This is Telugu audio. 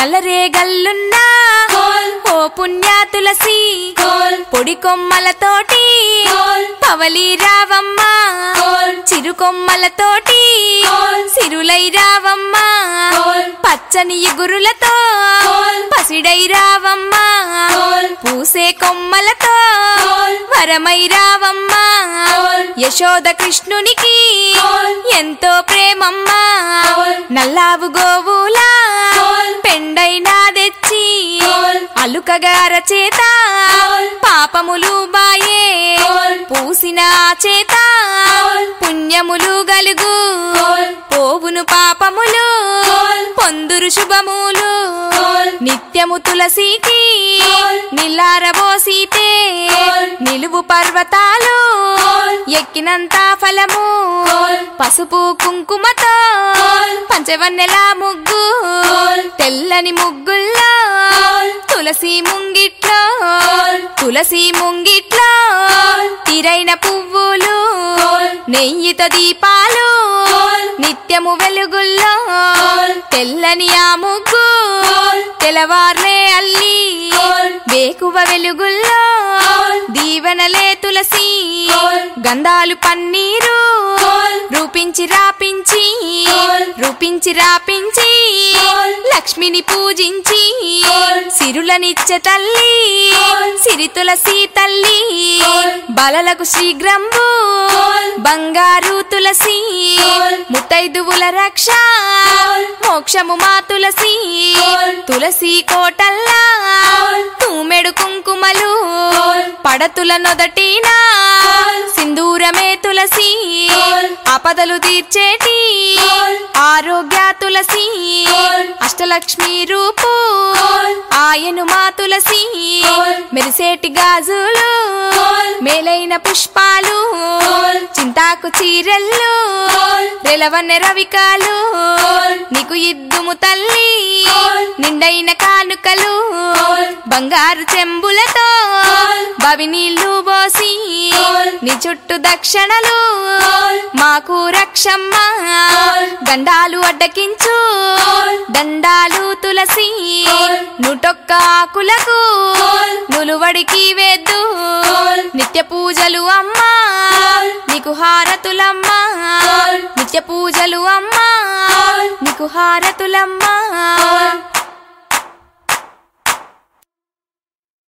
నల్లరేగల్లున్నా కోల్ ఓ పుణ్యా తులసి కోల్ పొడి కొమ్మలతోటి కోల్ పవలి రావమ్మ కోల్ చిరు కొమ్మలతోటి కోల్ సిరులై రావమ్మ కోల్ పచ్చని ఎగురులతో కోల్ పసిడై రావమ్మ కోల్ పూసే కొమ్మలతో కోల్ వరమై రావమ్మ కోల్ యశోద కృష్ణునికి కోల్ ఎంతో ప్రేమమ్మ కోల్ నల్లావు గోవులా కోల్ పెండైనా తెచ్చి కోల్ అలుకగార చేత కోల్ పాపములు బాయే కోల్ పూసిన ఆ చేత కోల్ పుణ్యములు గలుగు కోల్ పోవును పాపములు కోల్ పొందురు శుభములు కోల్ నిత్యము తులసికి కోల్ నిల్లారబోసీతే కోల్ నిలువు పర్వతాలు కోల్ ఎక్కినంత ఫలము కోల్ పసుపు కుంకుమతో కోల్ పంచవన్నెల ముగ్గు కోల్ తెల్లని ముగ్గుల్లో కోల్ తులసి ముంగిట్లో కోల్ తులసి ముంగిట్లో కోల్ తీరైన పువ్వులు కోల్ నెయ్యితో దీపాలు కోల్ నిత్యము వెలుగుల్లో కోల్ తెల్లని ఆ ముగ్గు కోల్ తెలవార్లే అల్లి కోల్ వేకువ వెలుగుల్లో కోల్ దీవెనలే తులసి కోల్ గంధాలు పన్నీరు కోల్ రూపించి రాపించి కోల్ రూపించి రాపించి కోల్ లక్ష్మిని పూజించి కోల్ సిరులనిచ్చే తల్లి కోల్ సిరి తులసి తల్లి కోల్ బలలకు శీఘ్రంబు కోల్ బంగారు తులసి కోల్ ముత్తైదువుల రక్ష కోల్ మోక్షము మా తులసి కోల్ తులసి కోటల్లా కోల్ తూమెడు కుంకుమలు కోల్ పడతుల నొదటిన కోల్ సింధూరమే తులసి కోల్ ఆపదలు తీర్చేటి కోల్ ఆరోగ్య తులసి కోల్ అష్టలక్ష్మి రూపు కోల్ ఆయను మా తులసి కోల్ మెరిసేటి గాజులు కోల్ మేలైన పుష్పాలు కోల్ చింతాకు చీరెల్లు కోల్ రెలవన్నె రవికాలు కోల్ నీకు ఇద్దుము తల్లి కోల్ నిండైన కానుకలు కోల్ బంగారు చెంబులతో కోల్ బవి నీళ్లు పోసి కోల్ నీ చుట్టూ దక్షిణలు కోల్ మాకు రక్షమ్మ కోల్ గండాలు అడ్డకించు కోల్ దండాలు తులసి కోల్ నూటొక్క ఆకులకు కోల్ నులువడికి వేద్దు కోల్ నిత్య పూజలు అమ్మా కోల్ నీకు హారతులమ్మా కోల్ నిత్య పూజలు అమ్మా కోల్ నీకు హారతులమ్మా కోల్